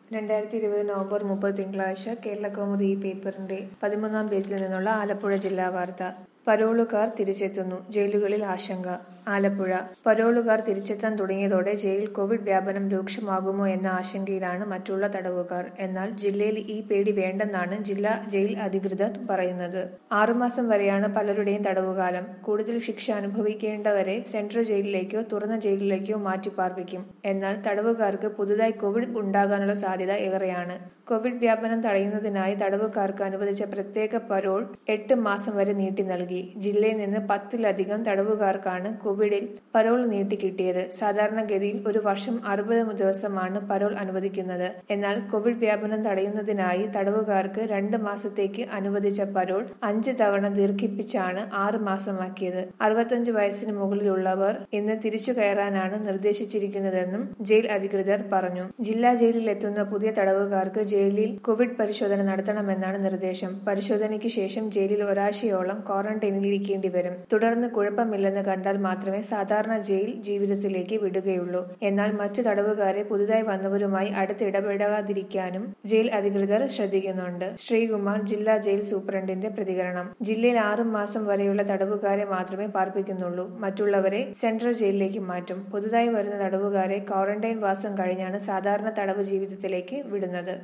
രണ്ടായിരത്തി ഇരുപത് നവംബർ മുപ്പത് തിങ്കളാഴ്ച കേരളകൗമുദി ഈ പേപ്പറിന്റെ പതിമൂന്നാം പേജിൽ നിന്നുള്ള ആലപ്പുഴ ജില്ലാ വാർത്ത പരോളുകാർ തിരിച്ചെത്തുന്നു ജയിലുകളിൽ ആശങ്ക ആലപ്പുഴ പരോളുകാർ തിരിച്ചെത്താൻ തുടങ്ങിയതോടെ ജയിൽ കോവിഡ് വ്യാപനം രൂക്ഷമാകുമോ എന്ന ആശങ്കയിലാണ് മറ്റുള്ള തടവുകാർ എന്നാൽ ജില്ലയിൽ ഈ പേടി വേണ്ടെന്നാണ് ജില്ലാ ജയിൽ അധികൃതർ പറയുന്നത് ആറുമാസം വരെയാണ് പലരുടെയും തടവുകാലം കൂടുതൽ ശിക്ഷ അനുഭവിക്കേണ്ടവരെ സെൻട്രൽ ജയിലിലേക്കോ തുറന്ന ജയിലിലേക്കോ മാറ്റിപ്പാർപ്പിക്കും എന്നാൽ തടവുകാർക്ക് പുതുതായി കോവിഡ് ഉണ്ടാകാനുള്ള സാധ്യത ഏറെയാണ് കോവിഡ് വ്യാപനം തടയുന്നതിനായി തടവുകാർക്ക് അനുവദിച്ച പ്രത്യേക പരോൾ എട്ട് മാസം വരെ നീട്ടി നൽകി ജില്ലയിൽ നിന്ന് പത്തിലധികം തടവുകാർക്കാണ് കോവിഡിൽ പരോൾ നീട്ടി കിട്ടിയത് സാധാരണഗതിയിൽ ഒരു വർഷം അറുപത് ദിവസമാണ് പരോൾ അനുവദിക്കുന്നത് എന്നാൽ കോവിഡ് വ്യാപനം തടയുന്നതിനായി തടവുകാർക്ക് രണ്ട് മാസത്തേക്ക് അനുവദിച്ച പരോൾ അഞ്ച് തവണ ദീർഘിപ്പിച്ചാണ് ആറ് മാസമാക്കിയത് അറുപത്തഞ്ച് വയസ്സിന് മുകളിലുള്ളവർ ഇന്ന് തിരിച്ചു കയറാനാണ് നിർദ്ദേശിച്ചിരിക്കുന്നതെന്നും ജയിൽ അധികൃതർ പറഞ്ഞു ജില്ലാ ജയിലിൽ എത്തുന്ന പുതിയ തടവുകാർക്ക് ജയിലിൽ കോവിഡ് പരിശോധന നടത്തണമെന്നാണ് നിർദ്ദേശം പരിശോധനയ്ക്ക് ശേഷം ജയിലിൽ ഒരാഴ്ചയോളം ക്വാറന്റൈനിൽ ഇരിക്കേണ്ടി വരും തുടർന്ന് കുഴപ്പമില്ലെന്ന് കണ്ടാൽ മാത്രമേ സാധാരണ ജയിൽ ജീവിതത്തിലേക്ക് വിടുകയുള്ളൂ എന്നാൽ മറ്റു തടവുകാരെ പുതുതായി വന്നവരുമായി അടുത്തിടപെടാതിരിക്കാനും ജയിൽ അധികൃതർ ശ്രദ്ധിക്കുന്നുണ്ട് ശ്രീകുമാർ ജില്ലാ ജയിൽ സൂപ്രണ്ടിന്റെ പ്രതികരണം ജില്ലയിൽ ആറു മാസം വരെയുള്ള തടവുകാരെ മാത്രമേ പാർപ്പിക്കുന്നുള്ളൂ മറ്റുള്ളവരെ സെൻട്രൽ ജയിലിലേക്ക് മാറ്റും പുതുതായി വരുന്ന തടവുകാരെ ക്വാറന്റൈൻ വാസം കഴിഞ്ഞാണ് സാധാരണ തടവ് ജീവിതത്തിലേക്ക് വിടുന്നത്